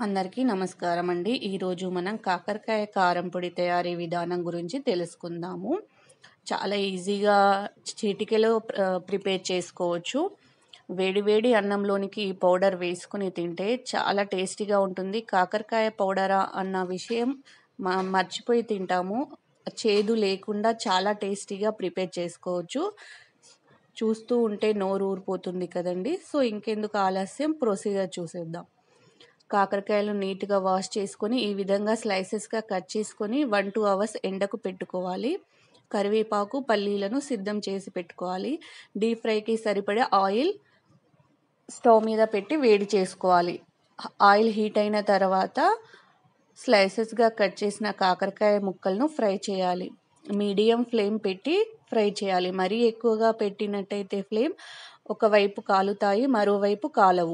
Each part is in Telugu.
అందరికీ నమస్కారం అండి ఈరోజు మనం కాకరకాయ కారం పొడి తయారీ విధానం గురించి తెలుసుకుందాము చాలా ఈజీగా చిటికెలో ఆ, ప్రిపేర్ చేసుకోవచ్చు వేడి వేడి అన్నంలోనికి ఈ పౌడర్ వేసుకుని తింటే చాలా టేస్టీగా ఉంటుంది కాకరకాయ పౌడరా అన్న విషయం మ మర్చిపోయి తింటాము చేదు లేకుండా చాలా టేస్టీగా ప్రిపేర్ చేసుకోవచ్చు చూస్తూ ఉంటే నోరు ఊరిపోతుంది కదండి సో ఇంకెందుకు ఆలస్యం ప్రొసీజర్ చూసేద్దాం కాకరకాయలు నీట్గా వాష్ చేసుకొని ఈ విధంగా స్లైసెస్గా కట్ చేసుకొని వన్ టూ అవర్స్ ఎండకు పెట్టుకోవాలి కరివేపాకు పల్లీలను సిద్ధం చేసి పెట్టుకోవాలి డీప్ ఫ్రైకి సరిపడే ఆయిల్ స్టవ్ మీద పెట్టి వేడి చేసుకోవాలి ఆయిల్ హీట్ అయిన తర్వాత స్లైసెస్గా కట్ చేసిన కాకరకాయ ముక్కలను ఫ్రై చేయాలి మీడియం ఫ్లేమ్ పెట్టి ఫ్రై చేయాలి మరీ ఎక్కువగా పెట్టినట్టయితే ఫ్లేమ్ ఒకవైపు కాలుతాయి మరోవైపు కాలవు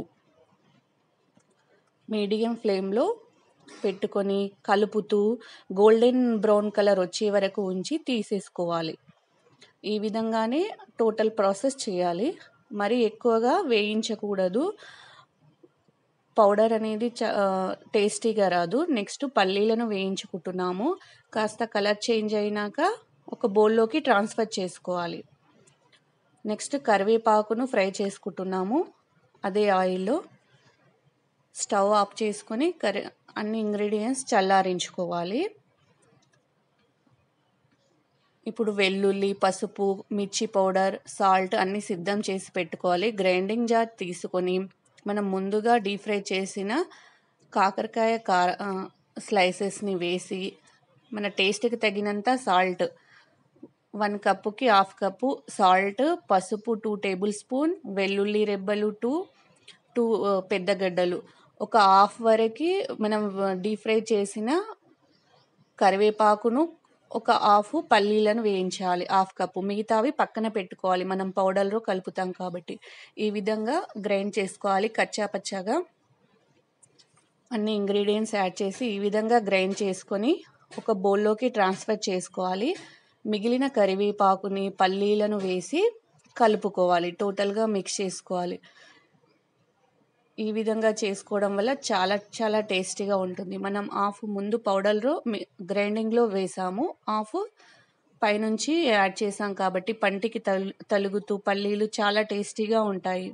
మీడియం ఫ్లేమ్లో పెట్టుకొని కలుపుతూ గోల్డెన్ బ్రౌన్ కలర్ వచ్చే వరకు ఉంచి తీసేసుకోవాలి ఈ విధంగానే టోటల్ ప్రాసెస్ చేయాలి మరి ఎక్కువగా వేయించకూడదు పౌడర్ అనేది చ టేస్టీగా రాదు నెక్స్ట్ పల్లీలను వేయించుకుంటున్నాము కాస్త కలర్ చేంజ్ అయినాక ఒక బౌల్లోకి ట్రాన్స్ఫర్ చేసుకోవాలి నెక్స్ట్ కరివేపాకును ఫ్రై చేసుకుంటున్నాము అదే ఆయిల్లో స్టవ్ ఆఫ్ చేసుకొని కర్రీ అన్ని ఇంగ్రీడియంట్స్ చల్లారించుకోవాలి ఇప్పుడు వెల్లుల్లి పసుపు మిర్చి పౌడర్ సాల్ట్ అన్నీ సిద్ధం చేసి పెట్టుకోవాలి గ్రైండింగ్ జార్ తీసుకొని మనం ముందుగా డీప్ ఫ్రై చేసిన కాకరకాయ కార స్లైసెస్ని వేసి మన టేస్ట్కి తగినంత సాల్ట్ వన్ కప్పుకి హాఫ్ కప్పు సాల్ట్ పసుపు టూ టేబుల్ స్పూన్ వెల్లుల్లి రెబ్బలు టూ టూ పెద్ద గడ్డలు ఒక హాఫ్ వరకు మనం డీప్ ఫ్రై చేసిన కరివేపాకును ఒక హాఫ్ పల్లీలను వేయించాలి హాఫ్ కప్పు మిగతావి పక్కన పెట్టుకోవాలి మనం పౌడర్లో కలుపుతాం కాబట్టి ఈ విధంగా గ్రైండ్ చేసుకోవాలి కచ్చా పచ్చాగా అన్ని ఇంగ్రీడియంట్స్ యాడ్ చేసి ఈ విధంగా గ్రైండ్ చేసుకొని ఒక బౌల్లోకి ట్రాన్స్ఫర్ చేసుకోవాలి మిగిలిన కరివేపాకుని పల్లీలను వేసి కలుపుకోవాలి టోటల్గా మిక్స్ చేసుకోవాలి ఈ విధంగా చేసుకోవడం వల్ల చాలా చాలా టేస్టీగా ఉంటుంది మనం హాఫ్ ముందు పౌడర్లో గ్రైండింగ్లో వేసాము హాఫ్ పైనుంచి యాడ్ చేసాం కాబట్టి పంటికి తలు తలుగుతూ పల్లీలు చాలా టేస్టీగా ఉంటాయి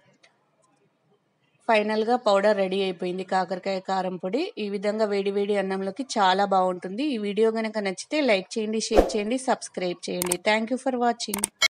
ఫైనల్గా పౌడర్ రెడీ అయిపోయింది కాకరకాయ కారం పొడి ఈ విధంగా వేడి వేడి అన్నంలోకి చాలా బాగుంటుంది ఈ వీడియో కనుక నచ్చితే లైక్ చేయండి షేర్ చేయండి సబ్స్క్రైబ్ చేయండి థ్యాంక్ యూ ఫర్ వాచింగ్